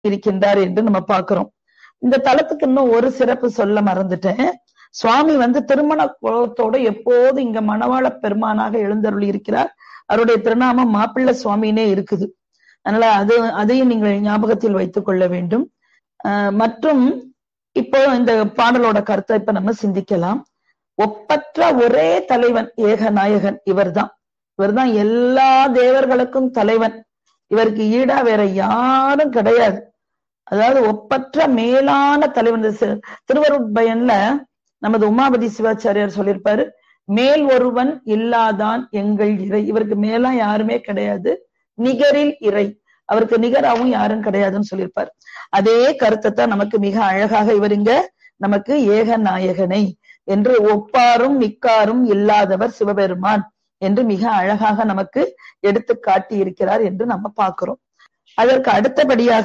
இருக்கின்றார் என்று நம்ம பார்க்கிறோம் இந்த தலத்துக்கு இன்னும் ஒரு சிறப்பு சொல்ல மறந்துட்டேன் சுவாமி வந்து திருமண குலத்தோட எப்போது இங்க மணவாள பெருமானாக எழுந்தருளி இருக்கிறார் அவருடைய திருநாமம் மாப்பிள்ளை சுவாமினே இருக்குது அதனால அது அதையும் நீங்கள் ஞாபகத்தில் வைத்துக் கொள்ள வேண்டும் ஆஹ் மற்றும் இப்போ இந்த பாடலோட கருத்தை இப்ப நம்ம சிந்திக்கலாம் ஒப்பற்ற ஒரே தலைவன் ஏகநாயகன் இவர்தான் இவர்தான் எல்லா தேவர்களுக்கும் தலைவன் இவருக்கு ஈடா வேற யாரும் கிடையாது அதாவது ஒப்பற்ற மேலான தலைவன் இந்த சி- திருவருட்பயன்ல நமது உமாபதி சிவாச்சாரியார் சொல்லியிருப்பாரு மேல் ஒருவன் இல்லாதான் எங்கள் இறை இவருக்கு மேலா யாருமே கிடையாது நிகரில் இறை அவருக்கு நிகராவும் யாரும் கிடையாதுன்னு சொல்லியிருப்பார் அதே கருத்தை தான் நமக்கு மிக அழகாக இவர் இங்க நமக்கு ஏக நாயகனை என்று ஒப்பாரும் மிக்காரும் இல்லாதவர் சிவபெருமான் என்று மிக அழகாக நமக்கு எடுத்து காட்டி இருக்கிறார் என்று நம்ம பார்க்கிறோம் அதற்கு அடுத்தபடியாக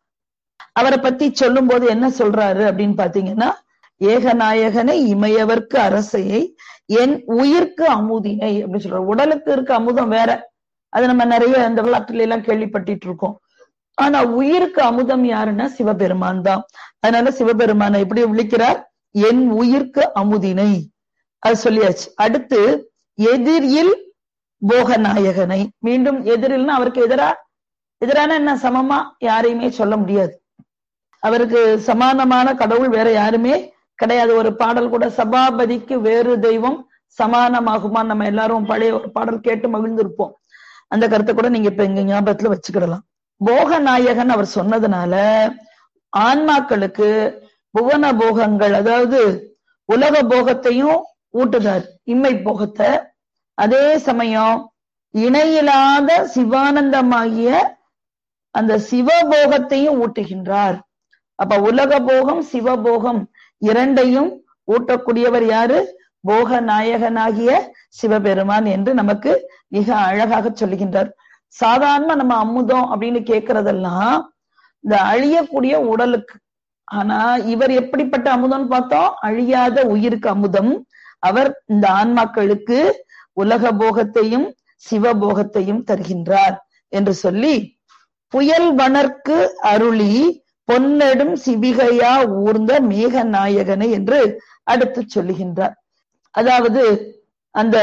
அவரை பத்தி சொல்லும் போது என்ன சொல்றாரு அப்படின்னு பாத்தீங்கன்னா ஏகநாயகனை இமையவர்க்கு அரசையை என் உயிர்க்கு அமுதினை அப்படின்னு சொல்றாரு உடலுக்கு இருக்க அமுதம் வேற அது நம்ம நிறைய இந்த விளையாட்டுல எல்லாம் கேள்விப்பட்டிட்டு இருக்கோம் ஆனா உயிருக்கு அமுதம் யாருன்னா சிவபெருமான் தான் அதனால சிவபெருமானை எப்படி விழிக்கிறார் என் உயிர்க்கு அமுதினை அது சொல்லியாச்சு அடுத்து எதிரில் போகநாயகனை மீண்டும் எதிரில்னா அவருக்கு எதிரா எதிரான என்ன சமமா யாரையுமே சொல்ல முடியாது அவருக்கு சமானமான கடவுள் வேற யாருமே கிடையாது ஒரு பாடல் கூட சபாபதிக்கு வேறு தெய்வம் சமானமாகுமா நம்ம எல்லாரும் பழைய ஒரு பாடல் கேட்டு மகிழ்ந்திருப்போம் அந்த கருத்தை கூட நீங்க இப்ப இங்க ஞாபகத்துல வச்சுக்கிடலாம் போகநாயகன் அவர் சொன்னதுனால ஆன்மாக்களுக்கு புவன போகங்கள் அதாவது உலக போகத்தையும் ஊட்டுதார் இம்மை போகத்தை அதே சமயம் இணையில்லாத சிவானந்தமாகிய அந்த சிவபோகத்தையும் ஊட்டுகின்றார் அப்ப உலக போகம் சிவபோகம் இரண்டையும் ஊட்டக்கூடியவர் யாரு போக நாயகனாகிய சிவபெருமான் என்று நமக்கு மிக அழகாக சொல்லுகின்றார் சாதாரண நம்ம அமுதம் அப்படின்னு கேட்கறதெல்லாம் இந்த அழியக்கூடிய உடலுக்கு ஆனா இவர் எப்படிப்பட்ட அமுதம்னு பார்த்தோம் அழியாத உயிருக்கு அமுதம் அவர் இந்த ஆன்மாக்களுக்கு உலக போகத்தையும் சிவபோகத்தையும் தருகின்றார் என்று சொல்லி புயல் வனர்க்கு அருளி பொன்னெடும் சிவிகையா ஊர்ந்த மேக நாயகனை என்று அடுத்து சொல்லுகின்றார் அதாவது அந்த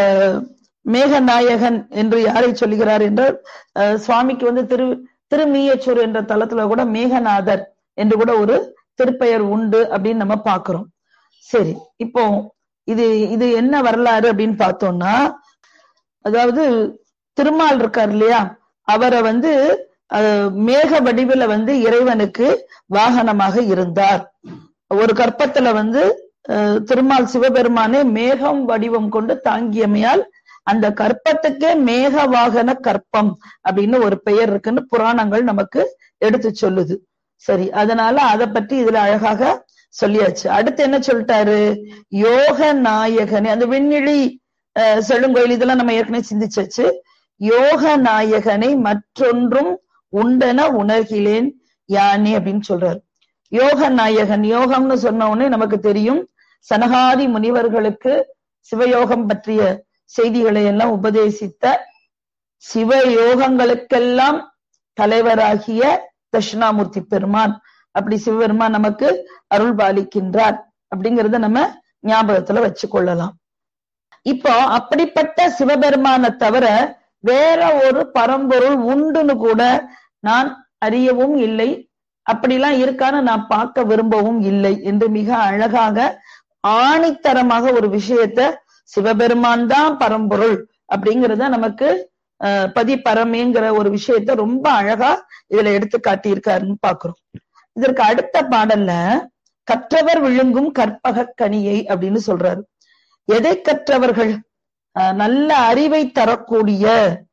மேகநாயகன் என்று யாரை சொல்லுகிறார் என்றால் அஹ், சுவாமிக்கு வந்து திரு திருமீயச்சூர் என்ற தலத்துல கூட மேகநாதர் என்று கூட ஒரு திருப்பெயர் உண்டு அப்படின்னு நம்ம பார்க்கிறோம் சரி இப்போ இது இது என்ன வரலாறு அப்படின்னு பார்த்தோம்னா அதாவது திருமால் இருக்கார் இல்லையா அவரை வந்து அஹ், மேக வடிவில வந்து இறைவனுக்கு வாகனமாக இருந்தார் ஒரு கற்பத்துல வந்து அஹ், திருமால் சிவபெருமானே மேகம் வடிவம் கொண்டு தாங்கியமையால் அந்த கற்பத்துக்கே மேக வாகன கற்பம் அப்படின்னு ஒரு பெயர் இருக்குன்னு புராணங்கள் நமக்கு எடுத்து சொல்லுது சரி அதனால அதை பற்றி இதுல அழகாக சொல்லியாச்சு அடுத்து என்ன சொல்லிட்டாரு யோக நாயகனே அந்த விண்ணிழி அஹ், செழுங்கோயில் இதெல்லாம் நம்ம ஏற்கனவே சிந்திச்சாச்சு யோக நாயகனை மற்றொன்றும் உண்டென உணர்கிலேன் யானே அப்படின்னு சொல்றாரு யோக நாயகன் யோகம்னு சொன்ன உடனே நமக்கு தெரியும் சனகாதி முனிவர்களுக்கு சிவயோகம் பற்றிய செய்திகளை எல்லாம் உபதேசித்த சிவ யோகங்களுக்கெல்லாம் தலைவராகிய தட்சிணாமூர்த்தி பெருமான் அப்படி சிவபெருமான் நமக்கு அருள் பாலிக்கின்றார் அப்படிங்கறத நம்ம ஞாபகத்துல வச்சு கொள்ளலாம் இப்போ அப்படிப்பட்ட சிவபெருமானை தவிர வேற ஒரு பரம்பொருள் உண்டுன்னு கூட நான் அறியவும் இல்லை அப்படிலாம் இருக்கான்னு நான் பார்க்க விரும்பவும் இல்லை என்று மிக அழகாக ஆணித்தரமாக ஒரு விஷயத்த சிவபெருமான் தான் பரம்பொருள் அப்படிங்கிறத நமக்கு அஹ், பதி பரமேங்கிற ஒரு விஷயத்த ரொம்ப அழகா இதுல எடுத்து காட்டியிருக்காருன்னு பாக்குறோம் இதற்கு அடுத்த பாடல்ல கற்றவர் விழுங்கும் கற்பக கனியை அப்படின்னு சொல்றாரு எதை கற்றவர்கள் அஹ், நல்ல அறிவை தரக்கூடிய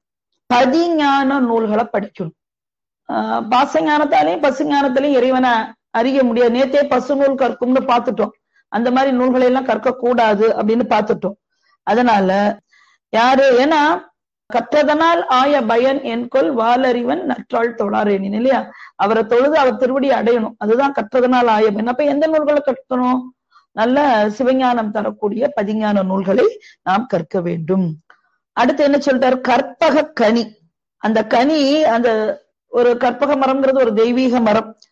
பதிஞான நூல்களை படிக்கணும் ஆஹ் பாசஞானத்தாலையும் பசுஞானத்திலையும் இறைவனை அறிய முடியாது நேத்தே பசு நூல் கற்கும்னு பார்த்துட்டோம் அந்த மாதிரி நூல்களை எல்லாம் கற்க கூடாது அப்படின்னு பார்த்துட்டோம் அதனால யாரு ஏன்னா கற்றதனால் ஆய பயன் என்கொல் வாலறிவன் நற்றாள் தொழாரேனின் இல்லையா அவரை தொழுது அவர் திருவடி அடையணும் அதுதான் கற்றதனால் ஆய பயன் அப்ப எந்த நூல்களை கற்கணும் நல்ல சிவஞானம் தரக்கூடிய பதிஞான நூல்களை நாம் கற்க வேண்டும் அடுத்து என்ன சொல்றாரு கற்பக கனி அந்த கனி அந்த ஒரு கற்பக மரம்ங்கிறது ஒரு தெய்வீக மரம்